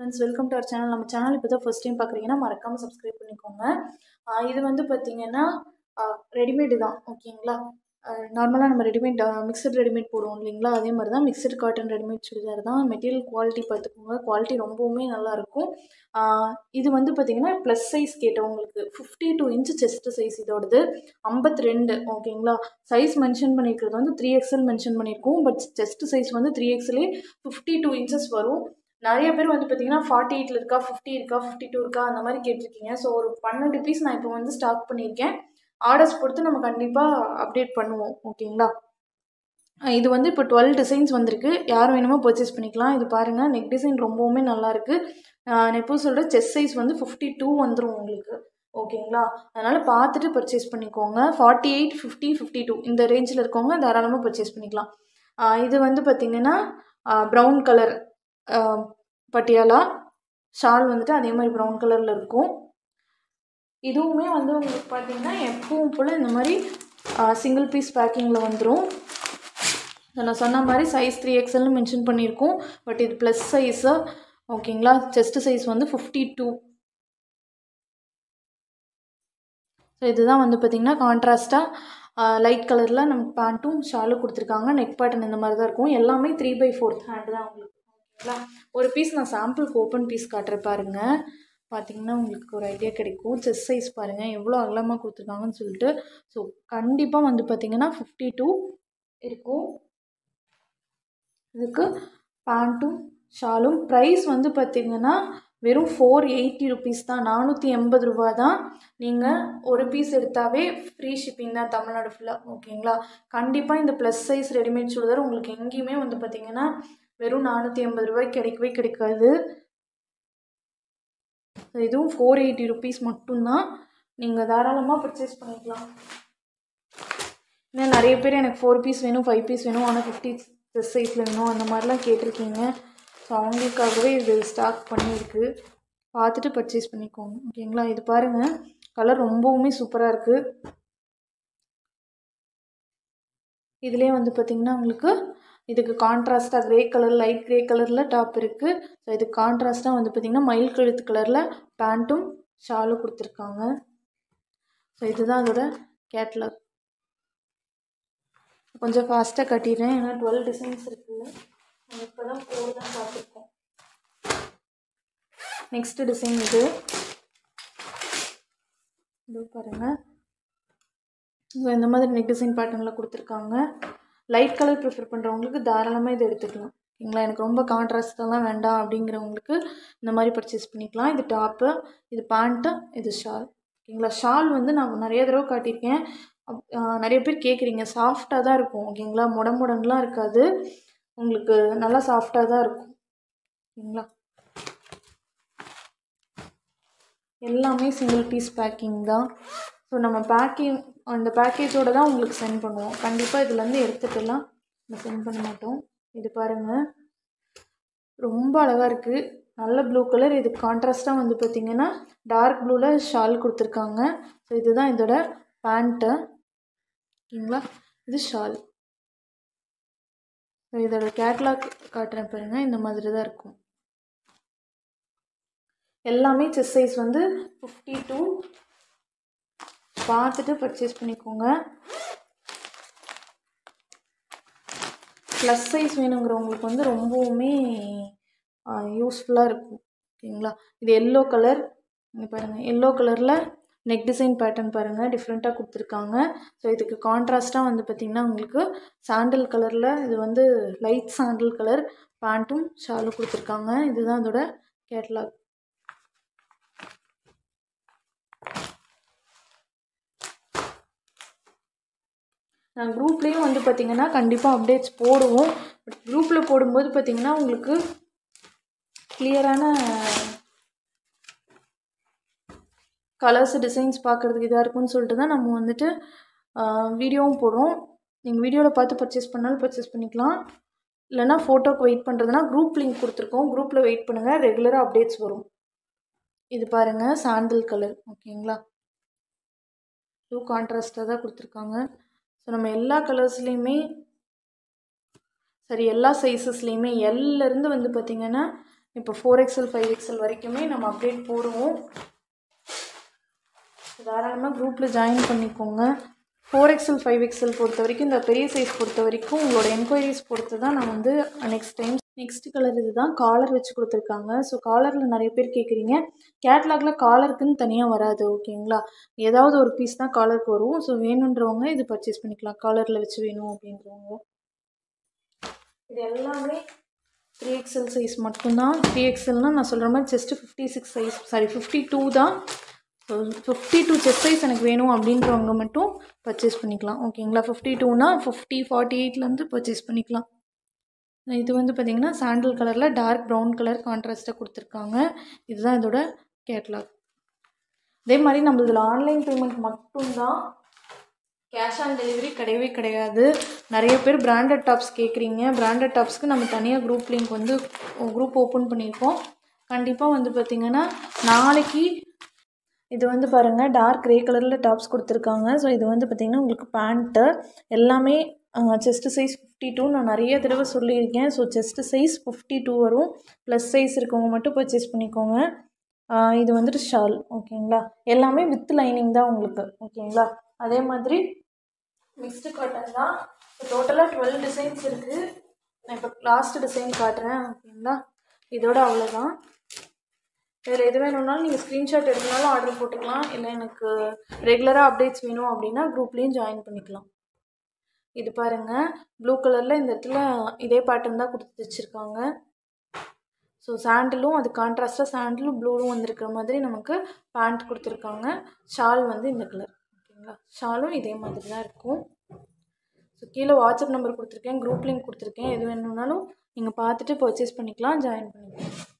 friends welcome to அவர் channel நம்ம channel இப்போ தான் ஃபஸ்ட் டைம் பார்க்குறீங்கன்னா மறக்காமல் சப்ஸ்கிரைப் பண்ணிக்கோங்க ஆஹ் இது வந்து பார்த்தீங்கன்னா ரெடிமேடு தான் ஓகேங்களா நார்மலாக நம்ம ரெடிமேட் மிக்சட் ரெடிமேட் போடுவோம் இல்லைங்களா அதே மாதிரி தான் மிக்சட் காட்டன் ரெடிமேட் சுடிதார் தான் மெட்டீரியல் குவாலிட்டி பார்த்துக்கோங்க குவாலிட்டி ரொம்பவுமே நல்லாயிருக்கும் இது வந்து பார்த்திங்கன்னா ப்ளஸ் சைஸ் கேட்டவங்களுக்கு fifty two inch chest size இதோடது ஐம்பத்தி ரெண்டு ஓகேங்களா சைஸ் மென்ஷன் பண்ணியிருக்கிறது வந்து த்ரீ எக்ஸ்எல் மென்ஷன் பண்ணியிருக்கோம் பட் செஸ்ட் சைஸ் வந்து த்ரீ எக்ஸ்எல்லே ஃபிஃப்டி டூ இன்ச்சஸ் வரும் நிறைய பேர் வந்து பார்த்தீங்கன்னா ஃபார்ட்டி எயிட்டில் இருக்கா ஃபிஃப்டி இருக்கா ஃபிஃப்டி டூ இருக்கா அந்த மாதிரி கேட்டிருக்கீங்க ஸோ ஒரு பன்னெண்டு பீஸ் நான் இப்போ வந்து ஸ்டாக் பண்ணியிருக்கேன் ஆர்டர்ஸ் பொறுத்து நம்ம கண்டிப்பாக அப்டேட் பண்ணுவோம் ஓகேங்களா அஹ் இது வந்து இப்போ டுவெல் டிசைன்ஸ் வந்திருக்கு யார் வேணுமோ பர்ச்சேஸ் பண்ணிக்கலாம் இது பாருங்கள் நெக் டிசைன் ரொம்பவுமே நல்லாயிருக்கு நான் எப்போ சொல்கிறேன் செஸ் சைஸ் வந்து ஃபிஃப்டி டூ வந்துடும் உங்களுக்கு ஓகேங்களா அதனால் பார்த்துட்டு பர்ச்சேஸ் பண்ணிக்கோங்க forty eight fifty fifty two இந்த ரேஞ்சில் இருக்கவங்க தாராளமாக பர்ச்சேஸ் பண்ணிக்கலாம் அஹ் இது வந்து பார்த்திங்கன்னா ப்ரௌன் கலர் பட்டியாலா ஷால் வந்துட்டு அதே மாதிரி ப்ரௌன் கலரில் இருக்கும் இதுவுமே வந்து உங்களுக்கு பார்த்தீங்கன்னா எப்பவும் போல் இந்த மாதிரி சிங்கிள் பீஸ் பேக்கிங்கில் வந்துடும் நான் சொன்ன மாதிரி சைஸ் த்ரீ எக்ஸ்எல்னு மென்ஷன் பண்ணியிருக்கோம் பட் இது ப்ளஸ் சைஸு ஓகேங்களா செஸ்ட் சைஸ் வந்து ஃபிஃப்டி டூ ஸோ இதுதான் வந்து பார்த்திங்கன்னா கான்ட்ராஸ்ட்டாக லைட் கலரில் நமக்கு பேண்ட்டும் ஷாலும் கொடுத்துருக்காங்க நெக் பேட்டன் இந்த மாதிரி தான் இருக்கும் எல்லாமே த்ரீ பை ஃபோர்த் ஹேண்டு தான் உங்களுக்கு ஓகேங்களா ஒரு பீஸ் நான் சாம்பிளுக்கு ஓப்பன் பீஸ் காட்டுறேன் பாருங்கள் பார்த்தீங்கன்னா உங்களுக்கு ஒரு ஐடியா கிடைக்கும் செஸ் சைஸ் பாருங்கள் எவ்வளோ அகலமாக கொடுத்துருக்காங்கன்னு சொல்லிட்டு ஸோ கண்டிப்பாக வந்து பார்த்திங்கன்னா ஃபிஃப்டி டூ இருக்கும் இதுக்கு பேண்ட்டும் ஷாலும் ப்ரைஸ் வந்து பார்த்திங்கன்னா வெறும் ஃபோர் எயிட்டி ருபீஸ் தான் நானூற்றி எண்பது ரூபா தான் நீங்கள் ஒரு பீஸ் எடுத்தாவே ஃப்ரீ ஷிப்பிங் தான் தமிழ்நாடு ஃபுல்லாக ஓகேங்களா கண்டிப்பாக இந்த ப்ளஸ் சைஸ் ரெடிமேட் சுடிதார் உங்களுக்கு எங்கேயுமே வந்து பார்த்திங்கன்னா வெறும் நானூற்றி எண்பது ரூபாய்க்கு கிடைக்கவே கிடைக்காது இதுவும் ஃபோர் எயிட்டி ருபீஸ் மட்டும்தான் நீங்கள் தாராளமாக பர்ச்சேஸ் பண்ணிக்கலாம் இன்னும் நிறைய பேர் எனக்கு ஃபோர் பீஸ் வேணும் ஃபைவ் பீஸ் வேணும் ஆனால் ஃபிஃப்டி ட்ரெஸ் சைஸில் வேணும் அந்த மாதிரிலாம் கேட்டிருக்கீங்க ஸோ அவங்களுக்காகவே இது ஸ்டாக் பண்ணியிருக்கு பார்த்துட்டு பர்ச்சேஸ் பண்ணிக்கோங்க ஓகேங்களா இது பாருங்கள் கலர் ரொம்பவுமே சூப்பராக இருக்குது இதுலேயே வந்து பார்த்திங்கன்னா உங்களுக்கு இதுக்கு கான்ட்ராஸ்ட்டாக க்ரே கலர் லைட் க்ரே கலரில் டாப் இருக்குது ஸோ இதுக்கு கான்ட்ராஸ்ட்டாக வந்து பார்த்திங்கன்னா மயில் கழுத்து கலரில் பேண்ட்டும் ஷாலும் கொடுத்துருக்காங்க ஸோ இதுதான் அதோட கேட்லாக் கொஞ்சம் ஃபாஸ்ட்டாக கட்டிடுறேன் ஏன்னா டுவெல் டிசைன்ஸ் இருக்குது நம்ம இப்போ தான் ஃபோர் தான் பார்த்துருக்கோம் நெக்ஸ்ட்டு டிசைன் இது இது பாருங்கள் ஸோ இந்த மாதிரி நெக் டிசைன் பேட்டர்னில் கொடுத்துருக்காங்க லைட் கலர் ப்ரிஃபர் பண்ணுறவங்களுக்கு தாராளமாக இது எடுத்துக்கலாம் ஓகேங்களா எனக்கு ரொம்ப கான்ட்ராஸ்டெல்லாம் வேண்டாம் அப்படிங்கிறவங்களுக்கு இந்த மாதிரி பர்ச்சேஸ் பண்ணிக்கலாம் இது டாப்பு இது பேண்ட்டு இது ஷால் ஓகேங்களா ஷால் வந்து நான் நிறைய தடவை காட்டியிருக்கேன் நிறைய பேர் கேட்குறீங்க சாஃப்டாக தான் இருக்கும் ஓகேங்களா முட முடன்லாம் இருக்காது உங்களுக்கு நல்லா சாஃப்டாக தான் இருக்கும் ஓகேங்களா எல்லாமே சிங்கிள் பீஸ் பேக்கிங் தான் ஸோ நம்ம பேக்கிங் அந்த பேக்கேஜோடு தான் உங்களுக்கு சென்ட் பண்ணுவோம் கண்டிப்பாக இதுலேருந்து எடுத்துகிட்டுலாம் நம்ம சென்ட் பண்ண மாட்டோம் இது பாருங்கள் ரொம்ப அழகாக இருக்குது நல்ல ப்ளூ கலர் இது கான்ட்ராஸ்ட்டாக வந்து பார்த்திங்கன்னா டார்க் ப்ளூவில் ஷால் கொடுத்துருக்காங்க ஸோ இதுதான் இதோட பேண்ட்டு ஓகேங்களா இது ஷால் ஸோ இதோட கேட்லாக் காட்டுறேன் பாருங்கள் இந்த மாதிரி தான் இருக்கும் எல்லாமே செஸ் சைஸ் வந்து ஃபிஃப்டி டூ பார்த்துட்டு பர்ச்சேஸ் பண்ணிக்கோங்க ப்ளஸ் சைஸ் வேணுங்கிறவங்களுக்கு வந்து ரொம்பவுமே யூஸ்ஃபுல்லாக இருக்கும் ஓகேங்களா இது எல்லோ கலர் இங்கே பாருங்கள் எல்லோ கலரில் நெக் டிசைன் பேட்டர்ன் பாருங்கள் டிஃப்ரெண்ட்டாக கொடுத்துருக்காங்க ஸோ இதுக்கு கான்ட்ராஸ்ட்டாக வந்து பார்த்திங்கன்னா உங்களுக்கு சாண்டில் கலரில் இது வந்து லைட் சாண்டில் கலர் பேண்ட்டும் ஷாலும் கொடுத்துருக்காங்க இதுதான் அதோட கேட்லாக் நான் குரூப்லேயும் வந்து பார்த்திங்கன்னா கண்டிப்பாக அப்டேட்ஸ் போடுவோம் பட் குரூப்பில் போடும்போது பார்த்திங்கன்னா உங்களுக்கு கிளியரான கலர்ஸ் டிசைன்ஸ் பார்க்குறதுக்கு இதாக இருக்கும்னு சொல்லிட்டு தான் நம்ம வந்துட்டு வீடியோவும் போடுறோம் நீங்கள் வீடியோவில் பார்த்து பர்ச்சேஸ் பண்ணாலும் பர்ச்சேஸ் பண்ணிக்கலாம் இல்லைனா ஃபோட்டோக்கு வெயிட் பண்ணுறதுனா குரூப் லிங்க் கொடுத்துருக்கோம் குரூப்பில் வெயிட் பண்ணுங்கள் ரெகுலராக அப்டேட்ஸ் வரும் இது பாருங்கள் சாண்டில் கலர் ஓகேங்களா ப்ளூ கான்ட்ராஸ்ட்டாக தான் கொடுத்துருக்காங்க ஸோ நம்ம எல்லா கலர்ஸ்லேயுமே சரி எல்லா சைஸஸ்லேயுமே எல்லேருந்து வந்து பார்த்திங்கன்னா இப்போ ஃபோர் எக்ஸ்எல் ஃபைவ் எக்ஸ்எல் வரைக்குமே நம்ம அப்டேட் போடுவோம் தாராளமாக குரூப்பில் ஜாயின் பண்ணிக்கோங்க ஃபோர் எக்ஸ்எல் ஃபைவ் எக்ஸ்எல் பொறுத்த வரைக்கும் இந்த பெரிய சைஸ் பொறுத்த வரைக்கும் உங்களோட என்கொயரிஸ் பொறுத்து தான் நான் வந்து நெக்ஸ்ட் டைம் நெக்ஸ்ட் கலர் இதுதான் காலர் வச்சு கொடுத்துருக்காங்க ஸோ காலரில் நிறைய பேர் கேட்குறீங்க கேட்லாகில் காலருக்குன்னு தனியாக வராது ஓகேங்களா ஏதாவது ஒரு பீஸ் தான் காலருக்கு வரும் ஸோ வேணுன்றவங்க இது பர்ச்சேஸ் பண்ணிக்கலாம் காலரில் வச்சு வேணும் அப்படின்றவங்க இது எல்லாமே த்ரீ எக்ஸ்எல் சைஸ் மட்டும்தான் த்ரீ எக்ஸ்எல்னால் நான் சொல்கிற மாதிரி just fifty six size sorry fifty two தான் so fifty two chest size எனக்கு வேணும் அப்படின்றவங்க மட்டும் பர்ச்சேஸ் பண்ணிக்கலாம் ஓகேங்களா ஃபிஃப்டி டூனா ஃபிஃப்டி ஃபார்ட்டி எயிட்லேருந்து பர்ச்சேஸ் பண்ணிக்கலாம் இது வந்து பார்த்திங்கன்னா சாண்டில் கலரில் டார்க் ப்ரௌன் கலர் கான்ட்ராஸ்ட்டாக கொடுத்துருக்காங்க இதுதான் இதோட கேட்லாக் அதே மாதிரி நம்ம இதில் ஆன்லைன் பேமெண்ட் மட்டும்தான் கேஷ் ஆன் டெலிவரி கிடையவே கிடையாது நிறைய பேர் பிராண்டட் டாப்ஸ் கேட்குறீங்க பிராண்டட் டாப்ஸ்க்கு நம்ம தனியாக குரூப் லிங்க் வந்து குரூப் ஓப்பன் பண்ணியிருக்கோம் கண்டிப்பாக வந்து பார்த்திங்கன்னா நாளைக்கு இது வந்து பாருங்கள் டார்க் க்ரே கலரில் டாப்ஸ் கொடுத்துருக்காங்க ஸோ இது வந்து பார்த்திங்கன்னா உங்களுக்கு பேண்ட்டு எல்லாமே செஸ்ட்டு சைஸ் ஃபிஃப்டி டூ நான் நிறைய தடவை சொல்லியிருக்கேன் so chest size fifty two வரும் ப்ளஸ் சைஸ் இருக்கவங்க மட்டும் பர்ச்சேஸ் பண்ணிக்கோங்க ஆஹ் இது வந்துட்டு ஷால் ஓகேங்களா எல்லாமே வித் லைனிங் தான் உங்களுக்கு ஓகேங்களா அதே மாதிரி மிக்ஸ்டு காட்டன் தான் இப்போ டோட்டலாக டுவெல் டிசைன்ஸ் இருக்குது நான் இப்போ லாஸ்ட் டிசைன் காட்டுறேன் ஓகேங்களா இதோட அவ்வளோதான் வேறு எது வேணும்னாலும் நீங்கள் ஸ்க்ரீன்ஷாட் எடுக்கனாலும் ஆர்டர் போட்டுக்கலாம் இல்லை எனக்கு ரெகுலராக அப்டேட்ஸ் வேணும் அப்படின்னா குரூப்லேயும் ஜாயின் பண்ணிக்கலாம் இது பாருங்கள் ப்ளூ கலரில் இந்த இடத்துல இதே பேட்டர்ன் தான் கொடுத்து வச்சுருக்காங்க ஸோ சாண்டிலும் அது கான்ட்ராஸ்ட்டாக சாண்டிலும் ப்ளூவும் வந்திருக்கிற மாதிரி நமக்கு பேண்ட் கொடுத்துருக்காங்க ஷால் வந்து இந்த கலர் ஓகேங்களா ஷாலும் இதே மாதிரி தான் இருக்கும் ஸோ கீழே வாட்ஸ்அப் நம்பர் கொடுத்துருக்கேன் குரூப் லிங்க் கொடுத்துருக்கேன் எது வேணும்னாலும் நீங்கள் பார்த்துட்டு பர்ச்சேஸ் பண்ணிக்கலாம் ஜாயின் பண்ணிக்கலாம்